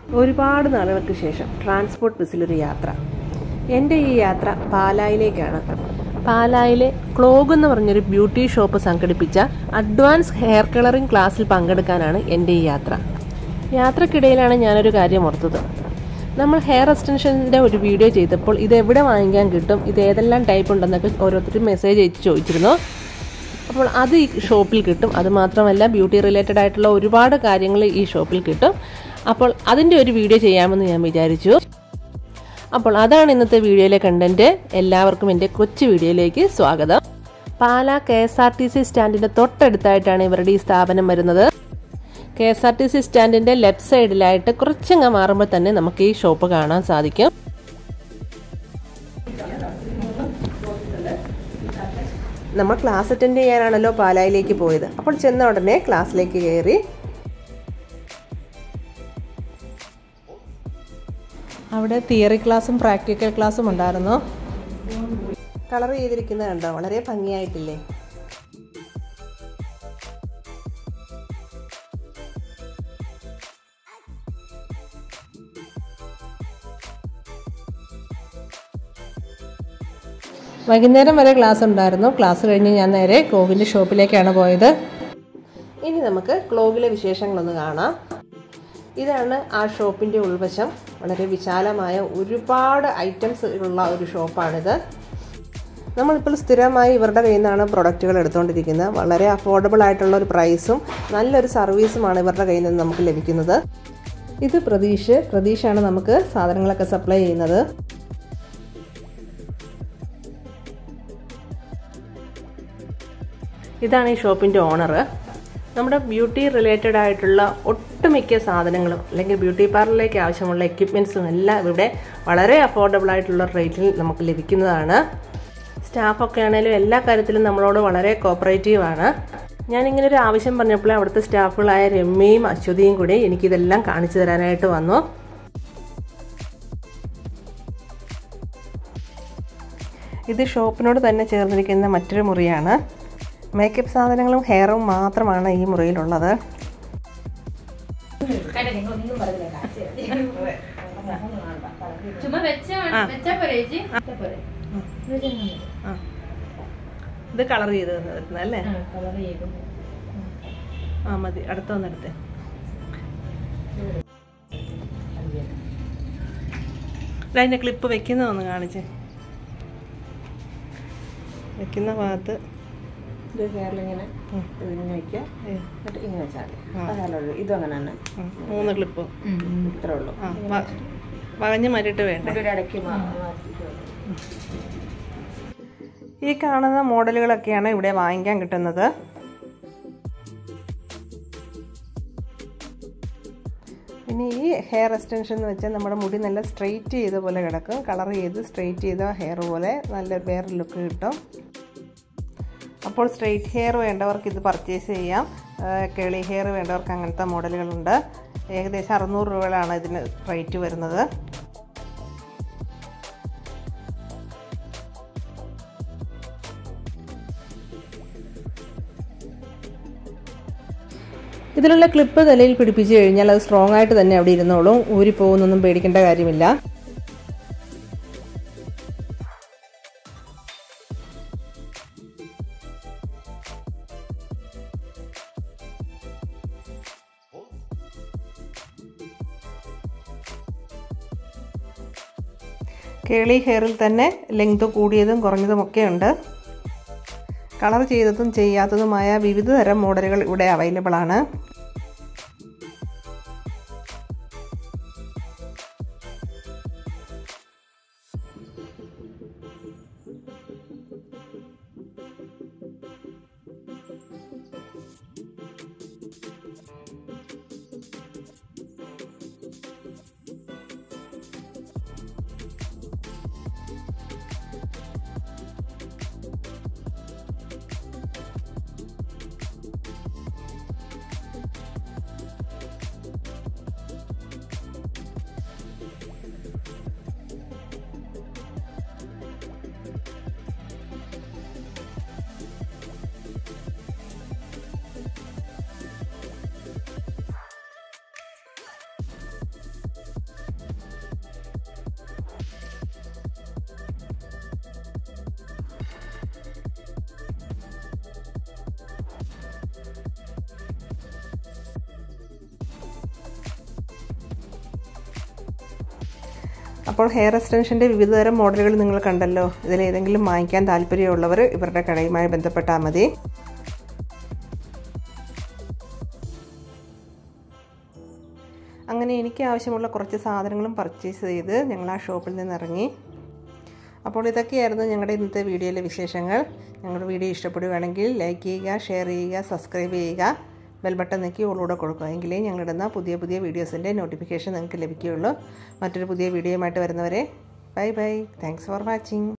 ഒരുപാട് നാളുകൾക്ക് ശേഷം ട്രാൻസ്പോർട്ട് ബസ്സിലൊരു യാത്ര എൻ്റെ ഈ യാത്ര പാലായിലേക്കാണ് പാലായിലെ ക്ലോഗ് എന്ന് പറഞ്ഞൊരു ബ്യൂട്ടി ഷോപ്പ് സംഘടിപ്പിച്ച അഡ്വാൻസ് ഹെയർ കളറിംഗ് ക്ലാസ്സിൽ പങ്കെടുക്കാനാണ് എൻ്റെ ഈ യാത്ര യാത്രക്കിടയിലാണ് ഞാനൊരു കാര്യം ഓർത്തത് നമ്മൾ ഹെയർ എക്സ്റ്റൻഷൻ്റെ ഒരു വീഡിയോ ചെയ്തപ്പോൾ ഇത് എവിടെ വാങ്ങിക്കാൻ കിട്ടും ഇത് ഏതെല്ലാം ടൈപ്പ് ഉണ്ടെന്നൊക്കെ ഓരോരുത്തരും മെസ്സേജ് അയച്ച് ചോദിച്ചിരുന്നു അപ്പോൾ അത് ഈ ഷോപ്പിൽ കിട്ടും അത് മാത്രമല്ല ബ്യൂട്ടി റിലേറ്റഡ് ആയിട്ടുള്ള ഒരുപാട് കാര്യങ്ങൾ ഈ ഷോപ്പിൽ കിട്ടും അപ്പോൾ അതിൻ്റെ ഒരു വീഡിയോ ചെയ്യാമെന്ന് ഞാൻ വിചാരിച്ചു അപ്പോൾ അതാണ് ഇന്നത്തെ വീഡിയോയിലെ കണ്ടന്റ് എല്ലാവർക്കും എൻ്റെ കൊച്ചു വീഡിയോയിലേക്ക് സ്വാഗതം Pala K S R T C സ്റ്റാൻഡിൻ്റെ തൊട്ടടുത്തായിട്ടാണ് ഇവരുടെ ഈ സ്ഥാപനം വരുന്നത് K S R T C സ്റ്റാൻഡിൻ്റെ ലെഫ്റ്റ് സൈഡിലായിട്ട് കുറച്ചങ്ങ് മാറുമ്പോൾ തന്നെ നമുക്ക് ഈ ഷോപ്പ് കാണാൻ സാധിക്കും നമ്മൾ ക്ലാസ് അറ്റൻഡ് ചെയ്യാനാണല്ലോ പാലായിലേക്ക് പോയത് അപ്പോൾ ചെന്ന ഉടനെ ക്ലാസ്സിലേക്ക് കയറി അവിടെ തിയറി ക്ലാസ്സും പ്രാക്ടിക്കൽ ക്ലാസ്സും ഉണ്ടായിരുന്നു കളർ ചെയ്തിരിക്കുന്നത് കണ്ടോ വളരെ ഭംഗിയായിട്ടില്ലേ വൈകുന്നേരം വരെ ക്ലാസ് ഉണ്ടായിരുന്നു ക്ലാസ് കഴിഞ്ഞ് ഞാൻ നേരെ ക്ലോഗിൻ്റെ ഷോപ്പിലേക്കാണ് പോയത് ഇനി നമുക്ക് ക്ലോഗിലെ വിശേഷങ്ങളൊന്ന് കാണാം ഇതാണ് ആ ഷോപ്പിൻ്റെ ഉൾവശം വളരെ വിശാലമായ ഒരുപാട് ഐറ്റംസ് ഉള്ള ഒരു ഷോപ്പാണിത് നമ്മളിപ്പോൾ സ്ഥിരമായി ഇവരുടെ കയ്യിൽ നിന്നാണ് പ്രൊഡക്റ്റുകൾ എടുത്തുകൊണ്ടിരിക്കുന്നത് വളരെ അഫോർഡബിൾ ആയിട്ടുള്ള ഒരു പ്രൈസും നല്ലൊരു സർവീസുമാണ് ഇവരുടെ കയ്യിൽ നിന്ന് നമുക്ക് ലഭിക്കുന്നത് ഇത് പ്രതീഷ് പ്രതീഷാണ് നമുക്ക് സാധനങ്ങളൊക്കെ സപ്ലൈ ചെയ്യുന്നത് ഇതാണ് ഈ ഷോപ്പിൻ്റെ ഓണർ നമ്മുടെ ബ്യൂട്ടി റിലേറ്റഡ് ആയിട്ടുള്ള ഒട്ടുമിക്ക സാധനങ്ങളും അല്ലെങ്കിൽ ബ്യൂട്ടി പാർലറിലേക്ക് ആവശ്യമുള്ള എക്യുപ്മെൻറ്റ്സും എല്ലാം ഇവിടെ വളരെ അഫോർഡബിൾ ആയിട്ടുള്ള റേറ്റിൽ നമുക്ക് ലഭിക്കുന്നതാണ് സ്റ്റാഫൊക്കെ ആണെങ്കിലും എല്ലാ കാര്യത്തിലും നമ്മളോട് വളരെ കോപ്പറേറ്റീവ് ആണ് ഞാനിങ്ങനെ ഒരു ആവശ്യം പറഞ്ഞപ്പോൾ അവിടുത്തെ സ്റ്റാഫുകളായ രമ്യയും അശ്വതിയും കൂടി എനിക്കിതെല്ലാം കാണിച്ചു തരാനായിട്ട് വന്നു ഇത് ഷോപ്പിനോട് തന്നെ ചേർന്നിരിക്കുന്ന മറ്റൊരു മുറിയാണ് മേക്കപ്പ് സാധനങ്ങളും ഹെയറും മാത്രമാണ് ഈ മുറിയിലുള്ളത് ചുമ്മാ വെച്ചാ വെച്ചാ പോരെ ചേച്ചി വെച്ചാ പോരെ ഇത് കളർ ചെയ്ത് വരുന്നത് അല്ലേ കളർ ചെയ്തു ആ മതി അടുത്ത വന്നെടുത്തേ അതിൻ്റെ ക്ലിപ്പ് വെക്കുന്ന ഒന്ന് കാണിച്ചേ വെക്കുന്ന ഭാഗത്ത് ഇത് ഹെയറിലിങ്ങനെ ഇതിങ്ങനെ വെക്കുക എന്നിട്ട് ഇങ്ങനെ വെച്ചാൽ മതി അതാണുള്ളൂ ഇതും അങ്ങനെ തന്നെ ഉം, മൂന്ന് ക്ലിപ്പ് ഇത്രേ ഉള്ളൂ ആ വ- വകഞ്ഞ് മാറ്റിയിട്ട് വേണ്ടേ ഒരു ഇടയ്ക്ക് മാ- മാറ്റിയിട്ട് മതി. ഈ കാണുന്ന മോഡലുകളൊക്കെയാണ് ഇവിടെ വാങ്ങിക്കാൻ കിട്ടുന്നത് ഇനി ഈ ഹെയർ എക്സ്റ്റൻഷൻ എന്ന് വെച്ചാൽ നമ്മുടെ മുടി നല്ല സ്ട്രെയിറ്റ് ചെയ്ത പോലെ കിടക്കും കളർ ചെയ്ത് സ്ട്രെയിറ്റ് ചെയ്ത ഹെയർ പോലെ നല്ല വേറെ ലുക്ക് കിട്ടും അപ്പോൾ സ്ട്രെയിറ്റ് ഹെയർ വേണ്ടവർക്ക് ഇത് പർച്ചേസ് ചെയ്യാം കേളി ഹെയർ വേണ്ടവർക്ക് അങ്ങനത്തെ മോഡലുകളുണ്ട് ഏകദേശം അറുന്നൂറ് രൂപകളാണ് ഇതിന് റേറ്റ് വരുന്നത് ഇതിലുള്ള ക്ലിപ്പ് തലയിൽ പിടിപ്പിച്ച് കഴിഞ്ഞാൽ അത് സ്ട്രോങ് ആയിട്ട് തന്നെ അവിടെ ഇരുന്നോളും ഊരി പോകുന്നൊന്നും പേടിക്കേണ്ട കാര്യമില്ല കേളി ഹെയറിൽ തന്നെ ലെങ്ത് കൂടിയതും കുറഞ്ഞതും ഒക്കെ ഉണ്ട് കളർ ചെയ്തതും ചെയ്യാത്തതുമായ വിവിധ തരം മോഡലുകൾ ഇവിടെ അവൈലബിൾ ആണ് അപ്പോൾ ഹെയർ എക്സ്റ്റൻഷൻ്റെ വിവിധതരം മോഡലുകൾ നിങ്ങൾ കണ്ടല്ലോ ഇതിലേതെങ്കിലും വാങ്ങിക്കാൻ താല്പര്യമുള്ളവർ ഇവരുടെ കടയുമായി ബന്ധപ്പെട്ടാൽ മതി അങ്ങനെ എനിക്ക് ആവശ്യമുള്ള കുറച്ച് സാധനങ്ങളും പർച്ചേസ് ചെയ്ത് ഞങ്ങൾ ആ ഷോപ്പിൽ നിന്ന് ഇറങ്ങി അപ്പോൾ ഇതൊക്കെയായിരുന്നു ഞങ്ങളുടെ ഇന്നത്തെ വീഡിയോയിലെ വിശേഷങ്ങൾ ഞങ്ങളുടെ വീഡിയോ ഇഷ്ടപ്പെടുകയാണെങ്കിൽ ലൈക്ക് ചെയ്യുക ഷെയർ ചെയ്യുക സബ്സ്ക്രൈബ് ചെയ്യുക ബെൽ ബട്ടൺ നീക്കി ഓളൂടെ കൊടുക്കുക എങ്കിലേ ഞങ്ങളിടുന്ന പുതിയ പുതിയ വീഡിയോസിൻ്റെ നോട്ടിഫിക്കേഷൻ നിങ്ങൾക്ക് ലഭിക്കുകയുള്ളൂ മറ്റൊരു പുതിയ വീഡിയോയുമായിട്ട് വരുന്നവരെ bye bye thanks for watching